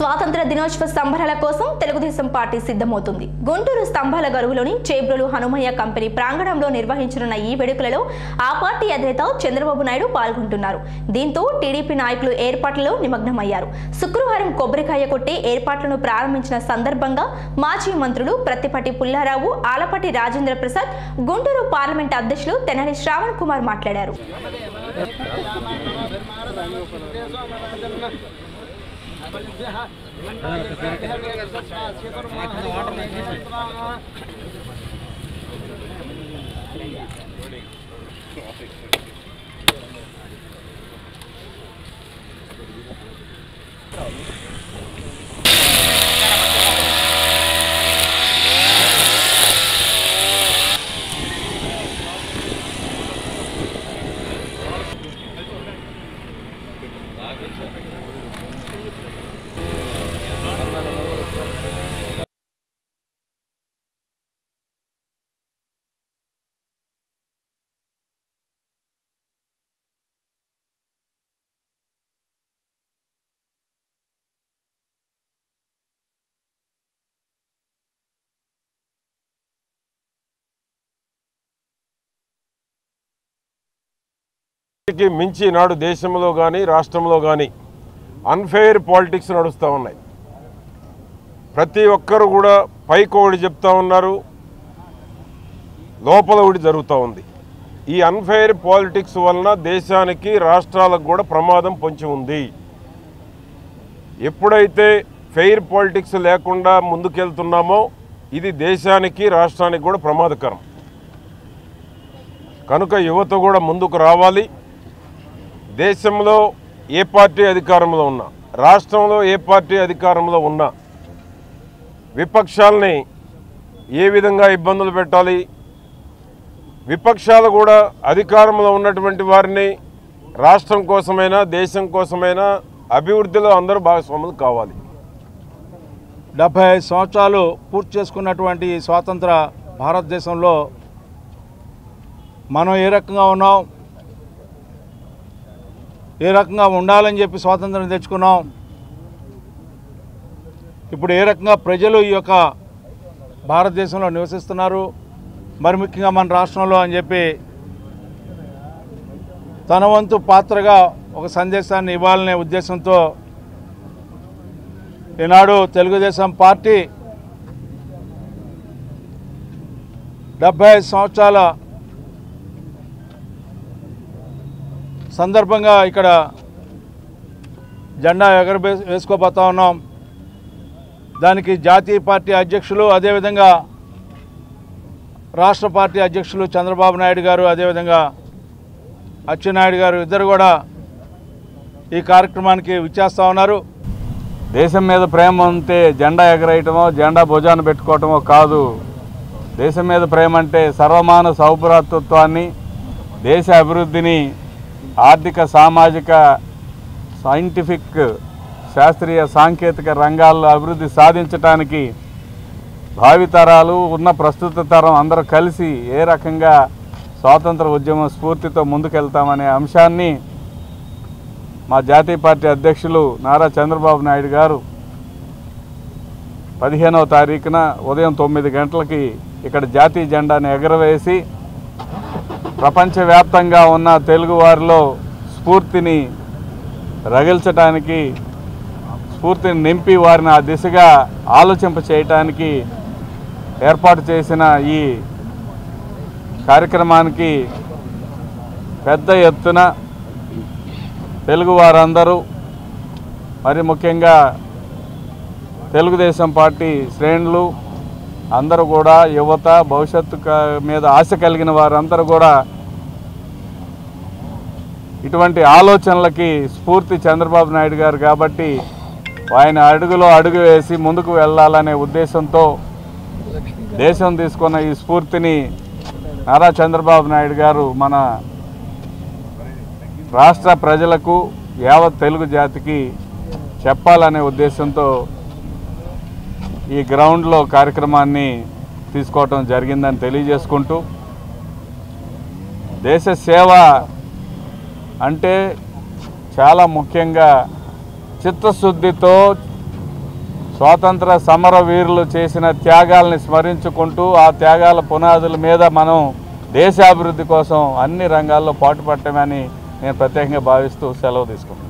స్వాతంత్ర దినోత్సవ సంబరాల కోసం తెలుగుదేశం పార్టీ సిద్ధమవుతుంది గుంటూరు స్తంభాల గరువులోని చేబ్రోలు హనుమయ్య కంపెనీ ప్రాంగణంలో నిర్వహించనున్న ఈ వేడుకలలో ఆ పార్టీ అధినేత చంద్రబాబు నాయుడు పాల్గొంటున్నారు దీంతో టీడీపీ నాయకులు ఏర్పాట్లలో నిమగ్నమయ్యారు శుక్రవారం కొబ్బరికాయ కొట్టి ఏర్పాట్లను ప్రారంభించిన సందర్భంగా మాజీ మంత్రులు ప్రత్తిపాటి పుల్లారావు ఆలపాటి రాజేంద్ర ప్రసాద్ గుంటూరు పార్లమెంట్ అధ్యక్షులు తెనాలి శ్రావణ్ కుమార్ మాట్లాడారు కి మించి నాడు దేశంలో కానీ రాష్ట్రంలో కానీ అన్ఫెయిర్ పాలిటిక్స్ నడుస్తూ ఉన్నాయి ప్రతి ఒక్కరు కూడా పైకి ఒకటి చెప్తా ఉన్నారు లోపల ఒకటి జరుగుతూ ఉంది ఈ అన్ఫెయిర్ పాలిటిక్స్ వలన దేశానికి రాష్ట్రాలకు కూడా ప్రమాదం పొంచి ఉంది ఎప్పుడైతే ఫెయిర్ పాలిటిక్స్ లేకుండా ముందుకెళ్తున్నామో ఇది దేశానికి రాష్ట్రానికి కూడా ప్రమాదకరం కనుక యువత కూడా ముందుకు రావాలి దేశంలో ఏ పార్టీ అధికారంలో ఉన్నా రాష్ట్రంలో ఏ పార్టీ అధికారంలో ఉన్నా విపక్షాలని ఏ విధంగా ఇబ్బందులు పెట్టాలి విపక్షాలు కూడా అధికారంలో ఉన్నటువంటి వారిని రాష్ట్రం కోసమైనా దేశం కోసమైనా అభివృద్ధిలో అందరూ భాగస్వాములు కావాలి డెబ్భై ఐదు సంవత్సరాలు పూర్తి చేసుకున్నటువంటి ఈ స్వాతంత్ర భారతదేశంలో మనం ఏ రకంగా ఉన్నాం ఏ రకంగా ఉండాలని చెప్పి స్వాతంత్రం తెచ్చుకున్నాం ఇప్పుడు ఏ రకంగా ప్రజలు ఈ యొక్క భారతదేశంలో నివసిస్తున్నారు మరి ముఖ్యంగా మన రాష్ట్రంలో అని చెప్పి తన వంతు పాత్రగా ఒక సందేశాన్ని ఇవ్వాలనే ఉద్దేశంతో ఈనాడు తెలుగుదేశం పార్టీ డెబ్భై ఐదు సంవత్సరాల సందర్భంగా ఇక్కడ జెండా ఎగర వేసుకోబోతా ఉన్నాం దానికి జాతీయ పార్టీ అధ్యక్షులు అదేవిధంగా రాష్ట్ర పార్టీ అధ్యక్షులు చంద్రబాబు నాయుడు గారు అదేవిధంగా అచ్చెన్నాయుడు గారు ఇద్దరు కూడా ఈ కార్యక్రమానికి విచ్చేస్తూ ఉన్నారు దేశం మీద ప్రేమ ఉంటే జెండా ఎగరేయటమో జెండా భుజాన పెట్టుకోవటమో కాదు దేశం మీద ప్రేమ అంటే సర్వమాన సౌభ్రాతృత్వాన్ని దేశ అభివృద్ధిని ఆర్థిక సామాజిక సైంటిఫిక్ శాస్త్రీయ సాంకేతిక రంగాల్లో అభివృద్ధి సాధించటానికి భావితరాలు ఉన్న ప్రస్తుత తరం అందరూ కలిసి ఏ రకంగా స్వాతంత్ర ఉద్యమం స్ఫూర్తితో ముందుకెళ్తామనే అంశాన్ని మా జాతీయ పార్టీ అధ్యక్షులు నారా చంద్రబాబు నాయుడు గారు పదిహేనవ తారీఖున ఉదయం తొమ్మిది గంటలకి ఇక్కడ జాతీయ జెండాను ఎగరవేసి ప్రపంచవ్యాప్తంగా ఉన్న తెలుగు వారిలో స్ఫూర్తిని రగిల్చడానికి స్ఫూర్తిని నింపి వారిని ఆ దిశగా ఆలోచింప చేయటానికి ఏర్పాటు చేసిన ఈ కార్యక్రమానికి పెద్ద ఎత్తున తెలుగు వారందరూ మరి ముఖ్యంగా తెలుగుదేశం పార్టీ శ్రేణులు అందరూ కూడా యువత భవిష్యత్తు క- మీద ఆశ కలిగిన వారందరూ కూడా ఇటువంటి ఆలోచనలకి స్ఫూర్తి చంద్రబాబు నాయుడు గారు కాబట్టి ఆయన అడుగులో అడుగు వేసి ముందుకు వెళ్ళాలనే ఉద్దేశంతో దేశం తీసుకున్న ఈ స్ఫూర్తిని నారా చంద్రబాబు నాయుడు గారు మన రాష్ట్ర ప్రజలకు యావత్ తెలుగు జాతికి చెప్పాలనే ఉద్దేశంతో ఈ గ్రౌండ్లో కార్యక్రమాన్ని తీసుకోవటం జరిగిందని తెలియజేసుకుంటూ దేశ సేవ అంటే చాలా ముఖ్యంగా చిత్తశుద్ధితో స్వాతంత్ర సమర వీరులు చేసిన త్యాగాల్ని స్మరించుకుంటూ ఆ త్యాగాల పునాదుల మీద మనం దేశాభివృద్ధి కోసం అన్ని రంగాల్లో పాటుపట్టమని నేను ప్రత్యేకంగా భావిస్తూ సెలవు తీసుకుంటాను